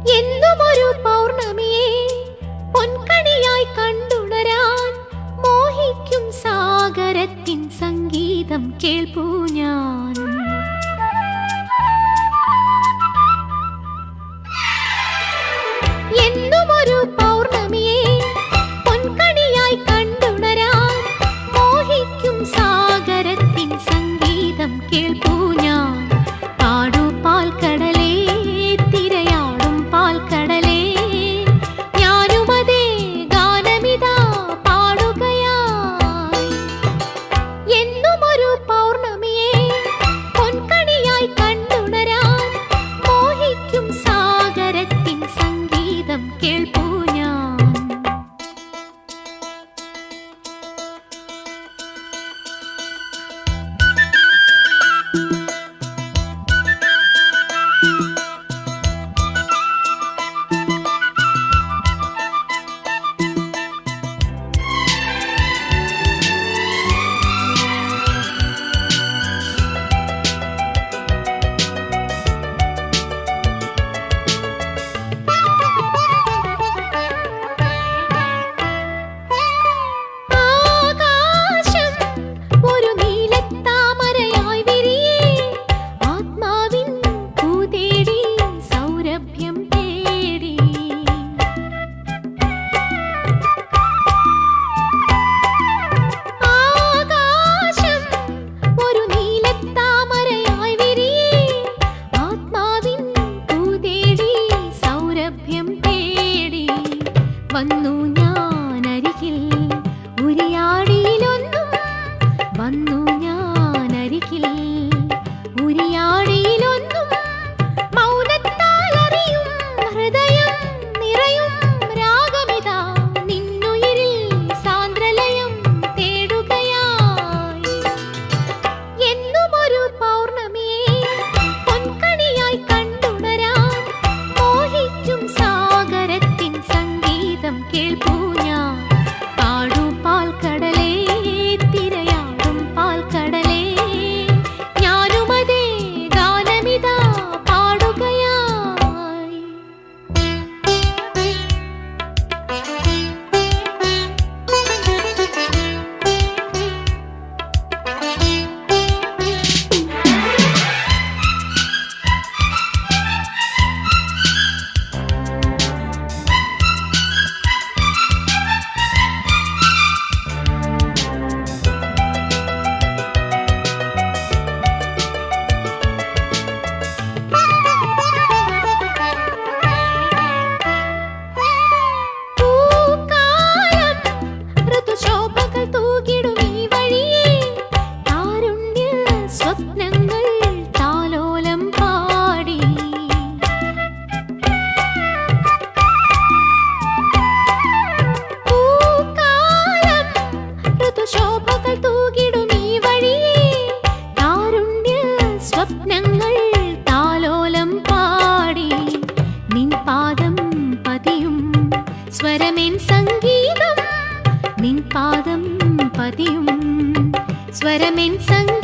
എന്നുമൊരു പൗർണമിയെ പൊൻകണിയായി കണ്ടുണരാൻ മോഹിക്കും സാഗരത്തിൻ സംഗീതം കേൾപ്പൂ ഞാൻ എന്നുമൊരു പൗർണമിയെ പൊൻകണിയായി കണ്ടുണരാൻ മോഹിക്കും സാഗരത്തിൻ സംഗീതം കേൾപ്പൂ ഞാൻ പാടൂ പാൽക്കടലേ തിരയാടും പാൽക്കടലേ ഞാനുമതേ ഗാനമിതാ പാടുകയായി എന്നുമൊരു പൗർണമിയെ പൊൻകണിയായി കണ്ടുണരാൻ മോഹിക്കും സാഗരത്തിൻ സംഗീതം കേൾപ്പൂ ഞാൻ ആകാശം ഒരു നീലത്താമരയായി വിരിയേ ആത്മാവിൻ പൂതേടി സൗരഭ്യം തേടി ആകാശം ഒരു നീലത്താമരയായി വിരിയേ ആത്മാവിൻ പൂതേടി സൗരഭ്യം തേടി വന്നു ഞാൻ അരികിൽ ഉരിയാടിയിലൊന്നും വന്നു ഞാൻ അരികിൽ ഉരിയാടിയിലൊന്നും മൗനത്താൽ അറിയും ഹൃദയം നിറയും രാഗമിതാ നിന്നുയിരിൽ സാന്ദ്രലയം തേടുകയായി എന്നുമൊരു പൗർണമിയെ പൊൻകണിയായി കണ്ടുണരാൻ മോഹിക്കും സാഗരത്തിൻ സംഗീതം കേൾപ്പൂ ഞാൻ പാടൂ പാൽക്കടലേ തിരയാടും പാൽക്കടലേ ഞാനുമതേ ഗാനമിതാ പാടുകയായി പൂക്കാലം ഋതുശോഭകൾ തൂകിടും ഈ വഴിയേ താരുണ്യ സ്വപ്നങ്ങൾ താലോലം പാടി പൂക്കാലം ഋതുശോഭകൾ തൂകിടും ഈ വഴിയേ താരുണ്യ സ്വപ്നങ്ങൾ താലോലം പാടി നിൻ പാദം പതിയും സ്വരമെൻ സംഗീതം നിൻ പാദം പതിയും സ്വരമെൻ സംഗീതം